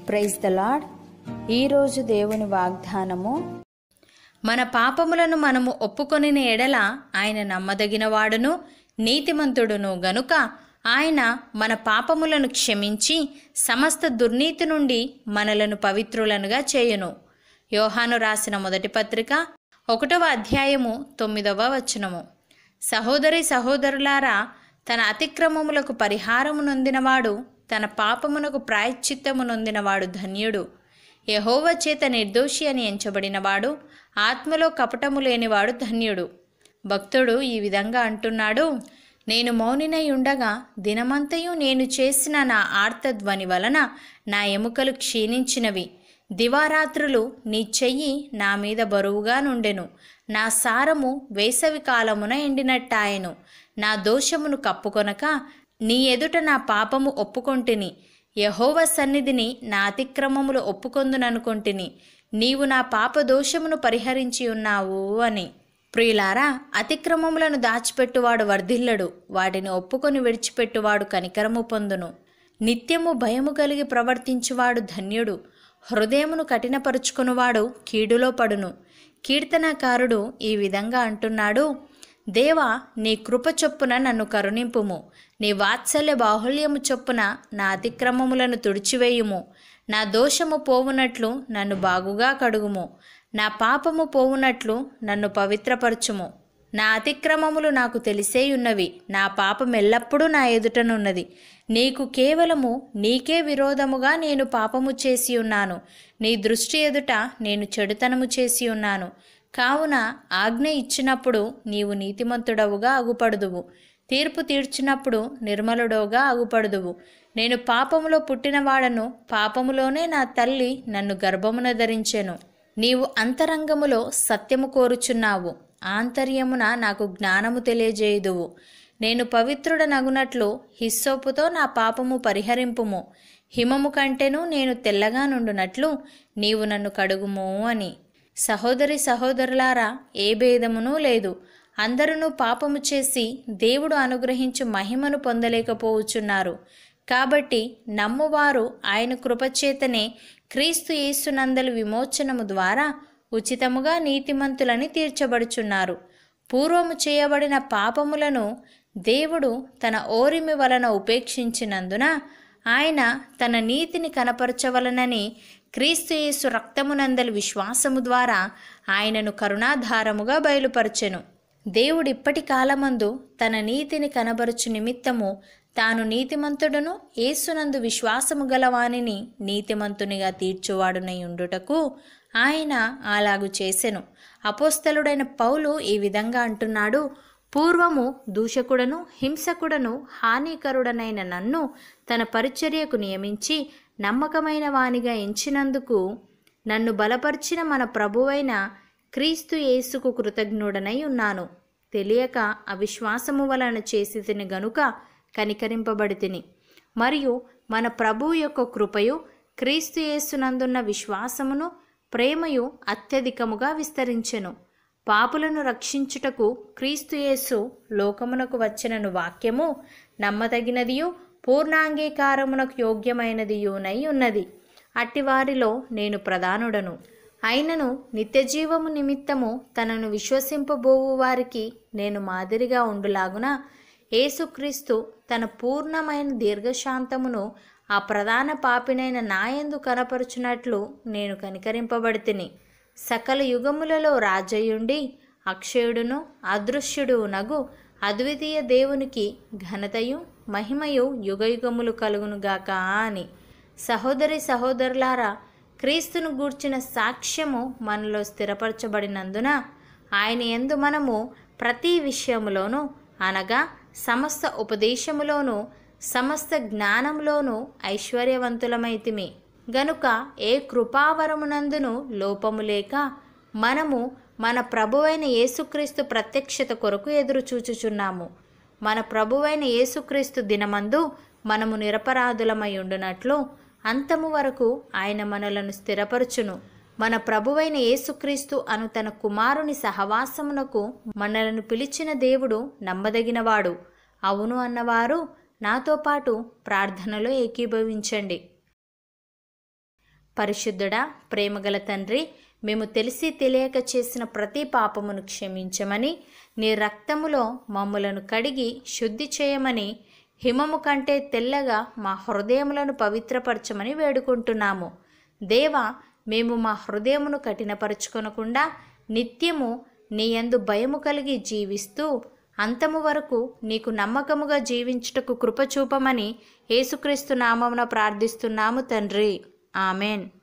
praise the lord ఈరోజు దేవుని వాగ్దానము మన పాపములను మనము ఒప్పుకొనిన ఎడల ఆయన నమ్మదగినవాడును నీతిమంతుడును గనుక ఆయన మన పాపములను క్షమించి సమస్త దుర్నీతి నుండి మనలను పవిత్రులనుగా చేయును యోహాను రాసిన మొదటి పత్రిక ఒకటవ అధ్యాయము తొమ్మిదవ వచనము సహోదరి సహోదరులారా తన అతిక్రమములకు పరిహారము నొందినవాడు తన పాపమునకు ప్రాయశ్చిత్తము నొందినవాడు ధన్యుడు యహోవ చేత నిర్దోషి అని ఎంచబడినవాడు ఆత్మలో కపటము లేనివాడు ధన్యుడు భక్తుడు ఈ విధంగా అంటున్నాడు నేను మౌనినై ఉండగా దినమంతయు నేను చేసిన నా ఆర్తధ్వని వలన నా ఎముకలు క్షీణించినవి దివారాత్రులు నీ చెయ్యి నా మీద బరువుగా నుండెను నా సారము వేసవి కాలమున ఎండినట్టాయెను నా దోషమును కప్పుకొనక నీ ఎదుట నా పాపము ఒప్పుకొంటిని యహోవ సన్నిధిని నా అతిక్రమములు ఒప్పుకొందుననుకొంటిని నీవు నా పాప దోషమును పరిహరించి ఉన్నావు అని ప్రియులారా అతిక్రమములను దాచిపెట్టువాడు వర్ధిల్లడు వాటిని ఒప్పుకొని విడిచిపెట్టువాడు కనికరము పొందును నిత్యము భయము కలిగి ప్రవర్తించువాడు ధన్యుడు హృదయమును కఠినపరుచుకునివాడు కీడులో పడును కీర్తనకారుడు ఈ విధంగా అంటున్నాడు దేవా నీ కృప చొప్పున నన్ను కరుణింపుము నీ వాత్సల్య బాహుల్యము చొప్పున నా అతిక్రమములను తుడిచివేయుము నా దోషము పోవునట్లు నన్ను బాగుగా కడుగుము నా పాపము పోవునట్లు నన్ను పవిత్రపరచుము నా అతిక్రమములు నాకు తెలిసేయున్నవి నా పాపం ఎల్లప్పుడూ నా ఎదుటనున్నది నీకు కేవలము నీకే విరోధముగా నేను పాపము చేసి ఉన్నాను నీ దృష్టి ఎదుట నేను చెడుతనము చేసి ఉన్నాను కావున ఆజ్ఞ ఇచ్చినప్పుడు నీవు నీతిమంతుడవుగా అగుపడుదువు తీర్పు తీర్చినప్పుడు నిర్మలుడవుగా అగుపడుదువు నేను పాపములో పుట్టినవాడను పాపములోనే నా తల్లి నన్ను గర్భమున ధరించెను నీవు అంతరంగములో సత్యము కోరుచున్నావు ఆంతర్యమున నాకు జ్ఞానము తెలియజేయుదువు నేను పవిత్రుడనగునట్లు హిస్సోపుతో నా పాపము పరిహరింపుము హిమము కంటెను నేను తెల్లగా నుండునట్లు నీవు నన్ను కడుగుము అని సహోదరి సహోదరులారా ఏ భేదమునూ లేదు అందరూ పాపము చేసి దేవుడు అనుగ్రహించు మహిమను పొందలేకపోవచ్చున్నారు కాబట్టి నమ్మువారు ఆయన కృపచేతనే క్రీస్తు యేసునందలి విమోచనము ద్వారా ఉచితముగా నీతిమంతులని తీర్చబడుచున్నారు పూర్వము చేయబడిన పాపములను దేవుడు తన ఓరిమి వలన ఉపేక్షించినందున ఆయన తన నీతిని కనపరచవలనని క్రీస్తు యేసు రక్తమునందలి విశ్వాసము ద్వారా ఆయనను కరుణాధారముగా బయలుపరచెను దేవుడిప్పటి కాలమందు తన నీతిని కనబరుచు నిమిత్తము తాను నీతిమంతుడును యేసునందు విశ్వాసము గలవానిని నీతిమంతునిగా తీర్చువాడునై ఉండుటకు ఆయన అలాగు చేసెను అపోస్తలుడైన పౌలు ఈ విధంగా అంటున్నాడు పూర్వము దూషకుడను హింసకుడను హానికరుడనైన నన్ను తన పరిచర్యకు నియమించి నమ్మకమైన వానిగా ఎంచినందుకు నన్ను బలపరిచిన మన ప్రభువైన క్రీస్తు యేసుకు కృతజ్ఞుడనై ఉన్నాను తెలియక అవిశ్వాసము వలన చేసి తిని గనుక కనికరింపబడి తిని మరియు మన ప్రభువు యొక్క కృపయు క్రీస్తు యేసునందున్న విశ్వాసమును ప్రేమయు అత్యధికముగా విస్తరించెను పాపులను రక్షించుటకు క్రీస్తు యేసు లోకమునకు వచ్చినను వాక్యము నమ్మదగినదియు పూర్ణాంగీకారమునకు యోగ్యమైనదియునై ఉన్నది అట్టివారిలో నేను ప్రధానుడను అయినను నిత్యజీవము నిమిత్తము తనను విశ్వసింపబోవు వారికి నేను మాదిరిగా ఉండులాగున యేసుక్రీస్తు తన పూర్ణమైన దీర్ఘశాంతమును ఆ ప్రధాన పాపినైన నాయందు కనపరుచున్నట్లు నేను కనికరింపబడితిని సకల యుగములలో రాజయుండి అక్షయుడును అదృశ్యుడు నగు అద్వితీయ దేవునికి ఘనతయు మహిమయు యుగయుగములు కలుగునుగాక అని సహోదరి సహోదరులారా క్రీస్తును గూర్చిన సాక్ష్యము మనలో స్థిరపరచబడినందున ఆయన ఎందు మనము ప్రతి విషయములోనూ అనగా సమస్త ఉపదేశములోనూ సమస్త జ్ఞానములోనూ ఐశ్వర్యవంతులమైతిమి గనుక ఏ కృపావరమునందును లోపము లేక మనము మన ప్రభువైన యేసుక్రీస్తు ప్రత్యక్షత కొరకు ఎదురు చూచుచున్నాము మన ప్రభువైన యేసుక్రీస్తు దినమందు మనము నిరపరాధులమై ఉండునట్లు అంతము వరకు ఆయన మనలను స్థిరపరచును మన ప్రభువైన యేసుక్రీస్తు అను తన కుమారుని సహవాసమునకు మనలను పిలిచిన దేవుడు నమ్మదగినవాడు అవును అన్నవారు నాతో పాటు ప్రార్థనలో ఏకీభవించండి పరిశుద్ధుడా ప్రేమగల తండ్రి మేము తెలిసి తెలియక చేసిన ప్రతి పాపమును క్షమించమని నీ రక్తములో మమ్ములను కడిగి శుద్ధి చేయమని హిమము కంటే తెల్లగా మా హృదయములను పవిత్రపరచమని వేడుకుంటున్నాము దేవా మేము మా హృదయమును కఠినపరుచుకొనకుండా నిత్యము నీ యందు భయము కలిగి జీవిస్తూ అంతము వరకు నీకు నమ్మకముగా జీవించుటకు కృప చూపమని యేసుక్రీస్తు నామమున ప్రార్థిస్తున్నాము తండ్రి ఆమెన్